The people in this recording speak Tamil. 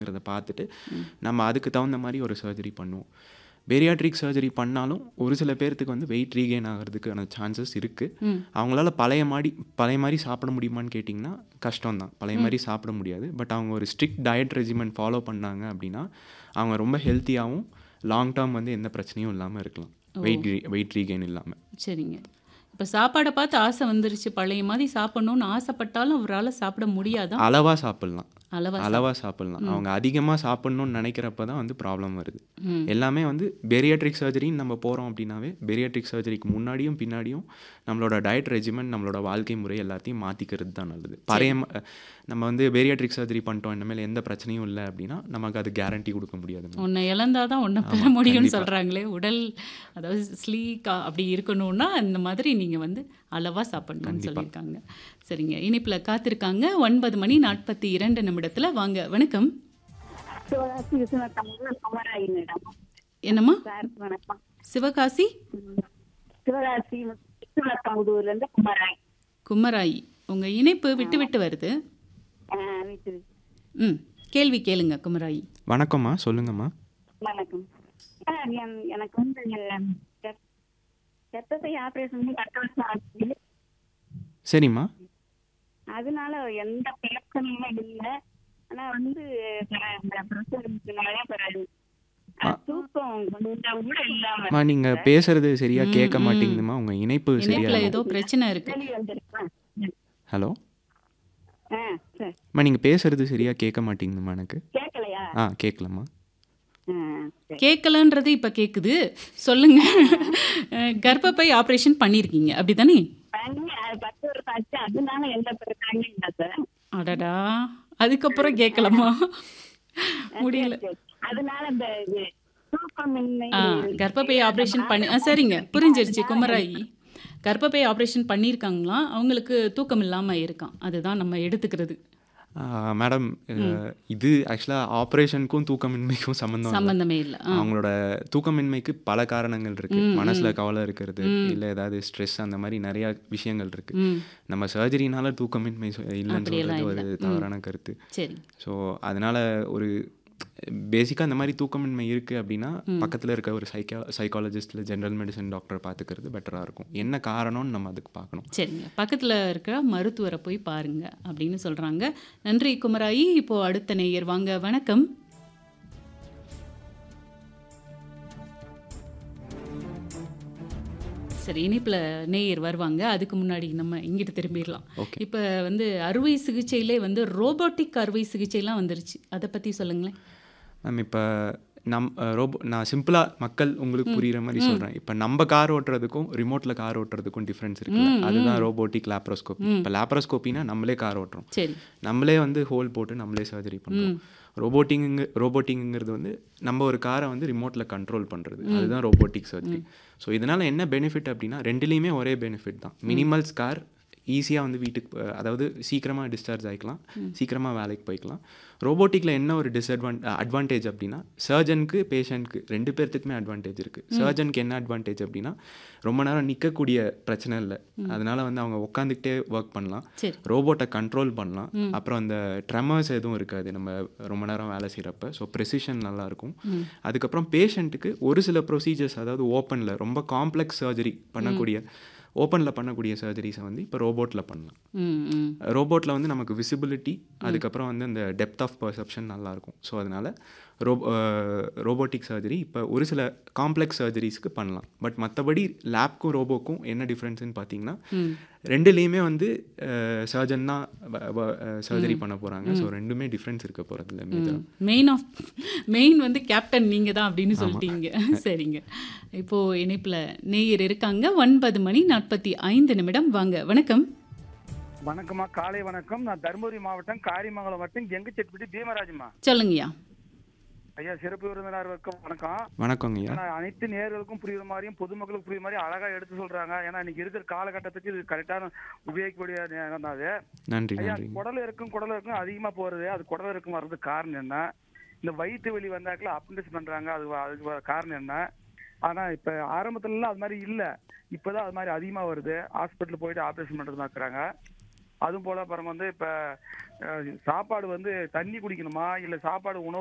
இருக்கிறத பார்த்துட்டு நம்ம அதுக்கு தகுந்த மாதிரி ஒரு சர்ஜரி பண்ணுவோம் பேரியாட்ரிக் சர்ஜரி பண்ணாலும் ஒரு சில பேர்த்துக்கு வந்து வெயிட் ரீகெயின் ஆகிறதுக்கான சான்சஸ் இருக்குது அவங்களால பழைய மாதிரி பழைய மாதிரி சாப்பிட முடியுமான்னு கேட்டிங்கன்னா கஷ்டம் தான் பழைய மாதிரி சாப்பிட முடியாது பட் அவங்க ஒரு ஸ்ட்ரிக்ட் டயட் ரெஜிமெண்ட் ஃபாலோ பண்ணாங்க அப்படின்னா அவங்க ரொம்ப ஹெல்த்தியாகவும் லாங் டேர்ம் வந்து எந்த பிரச்சனையும் இல்லாமல் இருக்கலாம் வெயிட் வெயிட் ரீகெயின் இல்லாமல் சரிங்க இப்போ சாப்பாடை பார்த்து ஆசை வந்துருச்சு பழைய மாதிரி சாப்பிடணும்னு ஆசைப்பட்டாலும் அவரால் சாப்பிட முடியாதான் அளவாக சாப்பிட்லாம் அளவா அளவாக சாப்பிட்லாம் அவங்க அதிகமாக சாப்பிட்ணுன்னு நினைக்கிறப்ப தான் வந்து ப்ராப்ளம் வருது ம். எல்லாமே வந்து பெரியாட்ரிக் சர்ஜரின்னு நம்ம போகிறோம் அப்படின்னாவே பெரியாட்ரிக் சர்ஜரிக்கு முன்னாடியும் பின்னாடியும் நம்மளோட டயட் ரெஜிமெண்ட் நம்மளோட வாழ்க்கை முறை எல்லாத்தையும் மாற்றிக்கிறது தான் நல்லது பழைய ம- நம்ம வந்து பெரியாட்ரிக் சர்ஜரி பண்ணிட்டோம் இனிமேல் எந்த பிரச்சனையும் இல்லை அப்படின்னா நமக்கு அது கேரண்டி கொடுக்க முடியாது உன்னை இழந்தாதான் உன்னை பெற முடியும்னு சொல்கிறாங்களே உடல் அதாவது ஸ்லீக்கா அப்படி இருக்கணும்னா இந்த மாதிரி நீங்கள் வந்து அளவாக சாப்பிடணும்னு சொல்லியிருக்காங்க சரிங்க இனிப்பில் காத்திருக்காங்க ஒன்பது மணி நாற்பத்தி இரண்டு நிமிடத்தில் வாங்க வணக்கம் சிவகாசி விஸ்வநாதம் குமராயி மேடம் என்னம்மா சார் வணக்கம் சிவகாசி ம். சிவகாசி விஸ்வநாதம்புதூர்ல இருந்து குமராய் குமராயி உங்கள் இணைப்பு விட்டு விட்டு வருது ஆ, வீட்டு ம் கேள்வி கேளுங்க குமராயி வணக்கம்மா சொல்லுங்கம்மா வணக்கம் சார் என்- எனக்கு வந்து ரத்த- ரத்தத்தை ஆபரேஷன் பண்ணி பத்து வருஷம் ஆச்சு சரிம்மா அதனால எந்த பிரச்சனையுமே இல்லை ஆனா வந்து பிற- இந்த பிரச்சனைனால பிறகு தூக்கம் கொஞ்சம் கூட இல்லாம அம்மா நீங்கள் பேசுறது சரியாக கேட்க மாட்டேங்குதுமா உங்கள் இணைப்பு சரியா இணைப்பில் ஏதோ பிரச்சனை இருக்கு வெளியே வந்துருக்கேன் ஹலோ ஆ சரி அம்மா நீங்கள் பேசுறது சரியாக கேட்க மாட்டேங்குதுமா எனக்கு கேட்கலையா ஆ கேட்கலம்மா ஆ சரி கேட்கலன்றது இப்போ கேட்குது சொல்லுங்க அஹ், கர்ப்பப்பை ஆப்ரேஷன் பண்ணியிருக்கீங்க அப்படி தானே பண்ணி அது பத்து வருஷம் ஆச்சு அதனால எந்த பிரச்சனையும் இல்லை சார் அடடா அதுக்கப்புறம் கேட்கலாமா முடியல சரி. அதனால இந்த இது தூக்கமின்மை ஆ கர்ப்பப்பை ஆப்ரேஷன் பண்ணி ஆ சரிங்க புரிஞ்சிருச்சு குமராயி கர்ப்பப்பை ஆப்ரேஷன் பண்ணியிருக்காங்களாம் அவங்களுக்கு தூக்கம் இல்லாமல் இருக்கான் அதுதான் நம்ம எடுத்துக்கிறது மேடம் இது ஆக்சுவலாக ஆப்ரேஷனுக்கும் தூக்கமின்மைக்கும் சம்மந்தம் இல்ல. சம்பந்தமே இல்லை ஆ அவங்களோட தூக்கமின்மைக்கு பல காரணங்கள் இருக்கு மனசுல கவலை இருக்கிறது இல்ல ஏதாவது ஸ்ட்ரெஸ் அந்த மாதிரி நிறைய விஷயங்கள் இருக்கு ம் நம்ம சர்ஜரினால தூக்கமின்மை சொ- இல்லைன்னு அப்படியெல்லாம் சொல்றது ஒரு தவறான கருத்து சரி ஸோ அதனால ஒரு பேசிக்காக இந்த மாதிரி தூக்கமின்மை இருக்குது அப்படின்னா பக்கத்தில் இருக்க ஒரு சைக்கா சைக்காலஜிஸ்ட்டில் ஜென்ரல் மெடிசன் டாக்டர் பார்த்துக்கிறது பெட்டராக இருக்கும் என்ன காரணம்னு நம்ம அதுக்கு பார்க்கணும் சரிங்க பக்கத்தில் இருக்கிற மருத்துவரை போய் பாருங்க அப்படின்னு சொல்கிறாங்க நன்றி குமராயி இப்போ அடுத்த நேயர் வாங்க வணக்கம் சரி இனிப்பில் நேயர் வருவாங்க அதுக்கு முன்னாடி நம்ம இங்கிட்டு திரும்பிடலாம் Okay. இப்போ வந்து அறுவை சிகிச்சையிலே வந்து ரோபோட்டிக் அறுவை சிகிச்சைலாம் வந்துருச்சு அதை பற்றி சொல்லுங்களேன் மேம் இப்போ நம் ரோபோ நான் சிம்பிளாக மக்கள் உங்களுக்கு புரியுற மாதிரி சொல்கிறேன் இப்போ நம்ம கார் ஓட்டுறதுக்கும் ரிமோட்டில் கார் ஓட்டுறதுக்கும் டிஃப்ரென்ஸ் இருக்குல்ல அதுதான் ரோபோட்டிக் லேப்ரோஸ்கோபி இப்போ லேப்ரோஸ்கோப்பினா நம்மளே கார் ஓட்டுறோம் சரி நம்மளே வந்து ஹோல் போட்டு நம்மளே சர்ஜரி பண்ணுறோம் ரோபோட்டிங்கு ரோபோட்டிங்கிறது வந்து நம்ம ஒரு காரை வந்து ரிமோட்டில் கண்ட்ரோல் பண்ணுறது அதுதான் ரோபோட்டிக் சர்ஜரி ஸோ இதனால் என்ன பெனிஃபிட் அப்படின்னா ரெண்டுலேயுமே ஒரே பெனிஃபிட் தான் மினிமல் ஸ்கார் ஈஸியாக வந்து வீட்டுக்கு போ- அதாவது சீக்கிரமாக டிஸ்சார்ஜ் ஆகிக்கலாம் சீக்கிரமாக வேலைக்கு போய்க்கலாம் ரோபோட்டிக்கில் என்ன ஒரு டிஸ்அட்வான் அட்வான்டேஜ் அப்படின்னா சர்ஜனுக்கு பேஷண்ட்க்கு ரெண்டு பேர்த்துக்குமே அட்வான்டேஜ் இருக்குது சர்ஜனுக்கு என்ன அட்வான்டேஜ் அப்படின்னா ரொம்ப நேரம் நிற்கக்கூடிய பிரச்சனை இல்லை அதனால வந்து அவங்க உட்காந்துக்கிட்டே ஒர்க் பண்ணலாம் சரி ரோபோட்டை கண்ட்ரோல் பண்ணலாம் அப்புறம் அந்த ட்ரெமர்ஸ் எதுவும் இருக்காது நம்ம ரொம்ப நேரம் வேலை செய்கிறப்ப ஸோ ப்ரெசிஷன் நல்லாயிருக்கும் அதுக்கப்புறம் பேஷண்ட்டுக்கு ஒரு சில ப்ரொசீஜர்ஸ் அதாவது ஓப்பனில் ரொம்ப காம்ப்ளெக்ஸ் சர்ஜரி பண்ணக்கூடிய ஓப்பனில் பண்ணக்கூடிய சர்ஜரிஸை வந்து இப்போ ரோபோட்டில் பண்ணலாம் ம் ம் ரோபோட்டில் வந்து நமக்கு விசிபிலிட்டி அதுக்கப்புறம் வந்து அந்த டெப்த் ஆஃப் பர்செப்ஷன் நல்லாயிருக்கும் ஸோ அதனால் ரோ ரோபோட்டிக் சர்ஜரி இப்போ ஒரு சில காம்ப்ளெக்ஸ் சர்ஜரிஸ்க்கு பண்ணலாம் பட் மற்றபடி லேப்க்கும் ரோபோக்கும் என்ன டிஃப்ரென்ஸ்னு பார்த்தீங்கன்னா ரெண்டுலேயுமே வந்து சர்ஜன் தான் சர்ஜரி பண்ண போகிறாங்க ஸோ ரெண்டுமே டிஃப்ரென்ஸ் இருக்க போகிறது இல்லை மேஜராக மெயின் ஆஃப் மெயின் வந்து கேப்டன் நீங்கள் தான் அப்படின்னு சொல்லிட்டீங்க சரிங்க இப்போ இணைப்பில் நேயர் இருக்காங்க ஒன்பது மணி நாற்பத்தி ஐந்து நிமிடம் வாங்க வணக்கம் வணக்கம்மா காலை வணக்கம் நான் தருமபுரி மாவட்டம் காரிமங்கலம் வட்டம் கெங்குச்செட்டிப்பட்டி பீமராஜம்மா சொல்லுங்கய்யா ஐயா சிறப்பு விருந்தினருக்கும் வணக்கம் வணக்கங்க ஐயா ஏன்னா அனைத்து நேர்களுக்கும் புரியுற மாதிரியும் பொதுமக்களுக்கும் புரியுற மாதிரி அழகா எடுத்து சொல்றாங்க ஏன்னா இன்னைக்கு இருக்கிற காலகட்டத்துக்கு இது கரெக்டான உபயோகிக்கக்கூடிய நேரம் தான் அது நன்றி ஐயா நன்றிங்க குடல் இருக்கும் குடல் இருக்கும் அதிகமா போறது அது குடல் இருக்கும் வர்றதுக்கு காரணம் என்ன இந்த வயிற்று வலி வந்தாக்கல அப்பண்டிஸ் பண்றாங்க அது வ- அதுக்கு வர காரணம் என்ன ஆனா இப்ப ஆரம்பத்துல எல்லாம் அது மாதிரி இல்ல இப்பதான் அது மாதிரி அதிகமா வருது ஹாஸ்பிட்டல் போயிட்டு ஆபரேஷன் பண்றது இருக்கிறாங்க அதுவும் போல அப்புறம் வந்து இப்ப அஹ், சாப்பாடு வந்து தண்ணி குடிக்கணுமா இல்ல சாப்பாடு உணவு